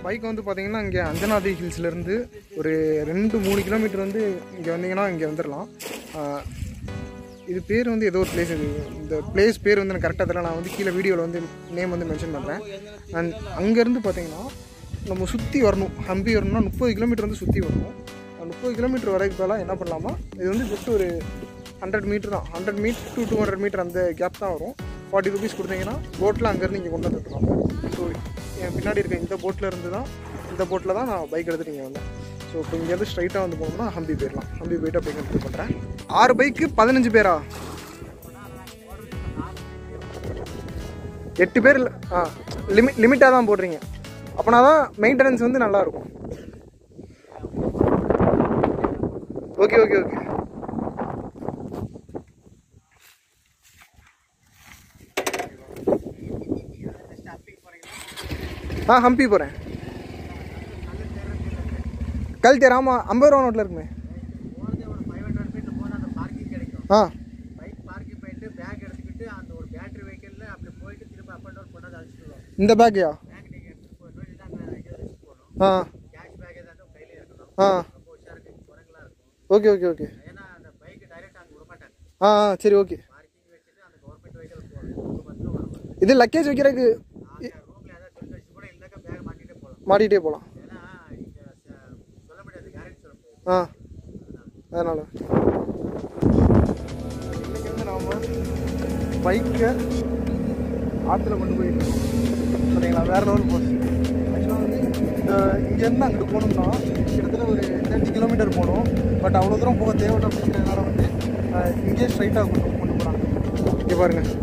bike வந்து பார்த்தீங்கன்னா இங்கே அஞ்சனாதி ஹில்ஸ்லேருந்து ஒரு ரெண்டு மூணு கிலோமீட்டர் வந்து இங்கே வந்தீங்கன்னா இங்கே வந்துடலாம் ஆஹ் இது பேர் வந்து ஏதோ ஒரு பிளேஸ் இது இந்த பிளேஸ் பேர் வந்து எனக்கு கரெக்டாக தெரியல நான் வந்து கீழே வீடியோவில் வந்து நேம் வந்து மென்ஷன் பண்ணுறேன் அண்ட் அங்கேருந்து பார்த்தீங்கன்னா நம்ம சுற்றி வரணும் ஹம்பி வரணும்னா முப்பது கிலோமீட்டர் வந்து சுற்றி வரணும் அந்த முப்பது கிலோமீட்டர் வரைக்கும் போகலாம் என்ன பண்ணலாமா இது வந்து ஜஸ்ட் ஒரு ஹண்ட்ரட் மீட்டர் தான் hundred metre to two hundred metre அந்த கேப் தான் வரும் ஃபார்ட்டி ருபீஸ் கொடுத்தீங்கன்னா போட்டில் அங்கேருந்து இங்கே கொண்டு வந்துட்டுருவாங்க ஸோ என் பின்னாடி இருக்க இந்த போட்டில் இருந்து தான் இந்த போட்டில் தான் நான் பைக் எடுத்துட்டு இங்கே வந்தேன் ஸோ இப்போ இங்கேருந்து ஸ்ட்ரைட்டாக வந்து போனோம்னா ஹம்பி போயிடலாம் ஹம்பி போயிட்டு அப்படியே கண்டினியூ பண்ணுறேன் ஆறு பைக்கு பதினஞ்சு பேரா எட்டு பேர் இல்ல- ஆ லிமிட் லிமிட்டாக தான் போடுறீங்க அப்போனா தான் மெயின்டெனன்ஸ் வந்து நல்லா இருக்கும் ஓகே ஓகே ஓகே ஆ ஹம்பி போகிறேன் கல்ச்சர் ஆமாம் ஐம்பது ரூபா நோட்டில் இருக்குமே போனதே ஒரு ஃபைவ் ஹண்ட்ரட் மீட்டர் போனால் அந்த பார்க்கிங் கிடைக்கும் ஆ பைக் பார்க்கிங் போயிட்டு பேக் எடுத்துக்கிட்டு அந்த ஒரு பேட்டரி வெஹிக்கிளில் அப்படி போயிட்டு திரும்ப அப் அண்ட் டவுன் பண்ணாத அழைச்சிட்டு வருவோம் இந்த பேக்கையா பேக் நீங்கள் எடுத்துகிட்டு போகணும் இல்லைன்னா அங்கே எங்கேயாவது வச்சுட்டு போகணும் ஆ கேஷ் பேக் ஏதாவது கையிலே இருக்கணும் ஆ ரொம்ப உஷார் இருக்கு குரங்கெல்லாம் இருக்கும் ஓகே ஓகே ஓகே ஏன்னா அந்த பைக் டைரெக்ட் அங்கே விட மாட்டாங்க ஆ ஆ சரி ஓகே பார்க்கிங் வச்சுட்டு அந்த கவர்மெண்ட் வெஹிக்கிள் போகணும் ரொம்ப பத்திரம் வரணும் இது லக்கேஜ் வைக்கிறதுக்கு அங்கே ரூமில் ஏதாவது சொல்லி வச்சு கூட இல்லைனாக்கா பேக் மாட்டிகிட்டே போகலாம் மாட்டிகிட்டே போகலாம் ஏன்னா இங்கே சொல்ல முடியாது கேரண்டி சொல்ல முடியாது ஆ அதனால் இன்னைக்கு வந்து நாம் பைக்கை ஆற்றுல கொண்டு போயிட்டு இருக்கோம் சரிங்களா வேறு லெவல் போகுது ஆக்சுவலாக வந்து இந்த இங்கேருந்து அங்கிட்டு போகணும்னா கிட்டத்தட்ட ஒரு தேர்ட்டி கிலோமீட்டர் போகணும் பட் அவ்வளோ தூரம் போக தேவையில்லை அப்படிங்கிறதுனால வந்து அஹ், இங்கேயே ஸ்ட்ரைட்டாக கொண்டு கொண்டு போகிறாங்க இங்கே பாருங்கள்